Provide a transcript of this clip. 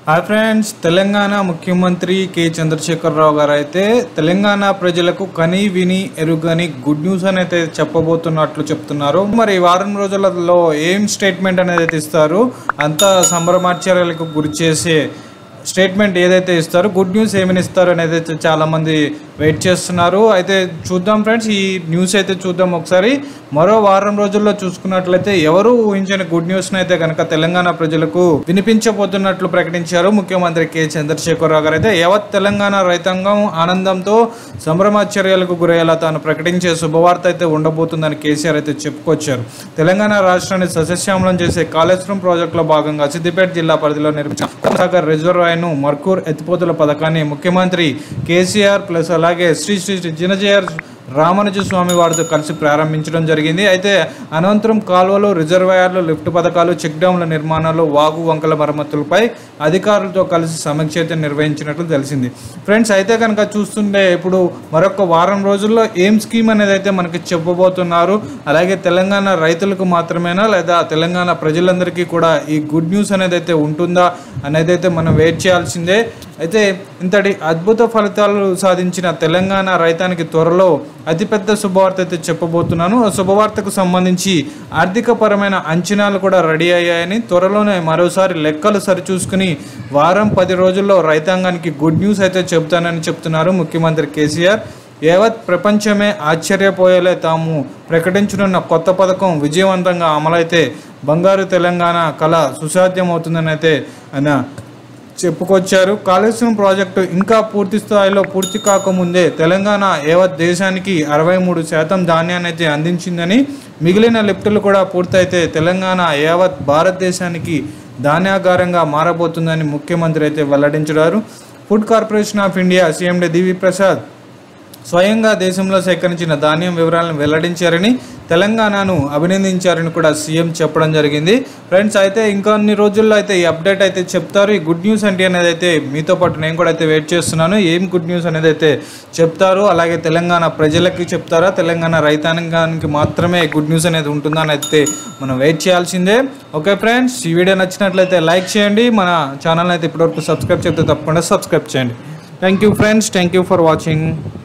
hi friends Telangana ముఖ్యమంత్రి K Chandrashekar Rao గారు అయితే తెలంగాణ ప్రజలకు కని విని ఎరుగని గుడ్ న్యూస్ అని అయితే చెప్పబోతున్నట్లు చెప్తున్నారు మరి ఈ వారం రోజులలో ఏం స్టేట్మెంట్ అనేది అయితే ఇస్తారు అంతా సంభ్రమాచార్యాలకు గురి చేసే స్టేట్మెంట్ ఏదైతే ఇస్తారో గుడ్ న్యూస్ ఏమైనా ఇస్తారు అనేది అయితే చాలా మంది వెయిట్ చేస్తున్నారు అయితే చూద్దాం ఫ్రెండ్స్ ఈ న్యూస్ అయితే చూద్దాం ఒకసారి మరో వారం రోజుల్లో చూసుకున్నట్లయితే ఎవరు ఊహించని గుడ్ న్యూస్ అయితే కనుక తెలంగాణ ప్రజలకు వినిపించబోతున్నట్లు ప్రకటించారు ముఖ్యమంత్రి కె చంద్రశేఖరరావు గారు అయితే యావత్ తెలంగాణ రైతాంగం ఆనందంతో సంభ్రమాచర్యాలకు గురయ్యేలా తాను ప్రకటించే శుభవార్త అయితే ఉండబోతుందని కేసీఆర్ అయితే చెప్పుకొచ్చారు తెలంగాణ రాష్ట్రాన్ని సస్యశ్యామలం చేసే కాళేశ్వరం ప్రాజెక్టులో భాగంగా సిద్దిపేట జిల్లా పరిధిలో నిర్మించిన సాగర్ రిజర్వాయర్ను మర్కూర్ ఎత్తిపోతుల పథకాన్ని ముఖ్యమంత్రి కేసీఆర్ ప్లస్ అలాగే శ్రీ శ్రీ శ్రీ జినజయర్ రామానుజ స్వామి వారితో కలిసి ప్రారంభించడం జరిగింది అయితే అనంతరం కాలువలు రిజర్వాయర్లు లిఫ్ట్ పథకాలు చెక్ డ్యాంల నిర్మాణాలు వాగు వంకల మరమ్మతులపై అధికారులతో కలిసి సమీక్ష అయితే నిర్వహించినట్లు తెలిసింది ఫ్రెండ్స్ అయితే కనుక చూస్తుంటే ఇప్పుడు మరొక వారం రోజుల్లో ఏం స్కీమ్ అనేది అయితే మనకి చెప్పబోతున్నారు అలాగే తెలంగాణ రైతులకు మాత్రమేనా లేదా తెలంగాణ ప్రజలందరికీ కూడా ఈ గుడ్ న్యూస్ అనేది అయితే ఉంటుందా అనేది అయితే మనం వెయిట్ చేయాల్సిందే అయితే ఇంతటి అద్భుత ఫలితాలు సాధించిన తెలంగాణ రైతానికి త్వరలో అతిపెద్ద శుభవార్త అయితే చెప్పబోతున్నాను ఆ శుభవార్తకు సంబంధించి ఆర్థిక పరమైన అంచనాలు కూడా రెడీ అయ్యాయని త్వరలోనే మరోసారి లెక్కలు సరిచూసుకుని వారం పది రోజుల్లో రైతాంగానికి గుడ్ న్యూస్ అయితే చెబుతానని చెప్తున్నారు ముఖ్యమంత్రి కేసీఆర్ యావత్ ప్రపంచమే ఆశ్చర్యపోయేలే తాము ప్రకటించనున్న కొత్త పథకం విజయవంతంగా అమలైతే బంగారు తెలంగాణ కళ సుసాధ్యమవుతుందని అయితే ఆయన చెప్పుకొచ్చారు కాళేశ్వరం ప్రాజెక్టు ఇంకా పూర్తి స్థాయిలో పూర్తి కాకముందే తెలంగాణ యావత్ దేశానికి అరవై మూడు శాతం ధాన్యాన్ని అయితే అందించిందని మిగిలిన లిఫ్టులు కూడా పూర్తయితే తెలంగాణ యావత్ భారతదేశానికి ధాన్యాగారంగా మారబోతుందని ముఖ్యమంత్రి అయితే వెల్లడించారు food corporation of India CMD Divi Prasad స్వయంగా దేశంలో సేకరించిన ధాన్యం వివరాలను వెల్లడించారని తెలంగాణను అభినందించారని కూడా సీఎం చెప్పడం జరిగింది ఫ్రెండ్స్ అయితే ఇంకొన్ని రోజుల్లో అయితే ఈ అప్డేట్ అయితే చెప్తారు ఈ గుడ్ న్యూస్ అంటే అనేది అయితే మీతో పాటు నేను కూడా అయితే వెయిట్ చేస్తున్నాను ఏం గుడ్ న్యూస్ అనేది అయితే చెప్తారు అలాగే తెలంగాణ ప్రజలకి చెప్తారా తెలంగాణ రైతాంగానికి మాత్రమే గుడ్ న్యూస్ అనేది ఉంటుందా అని అయితే మనం వెయిట్ చేయాల్సిందే ఓకే ఫ్రెండ్స్ ఈ వీడియో నచ్చినట్లయితే లైక్ చేయండి మన ఛానల్ అయితే ఇప్పటివరకు సబ్స్క్రైబ్ చేస్తే తప్పకుండా సబ్స్క్రైబ్ చేయండి thank you friends thank you for watching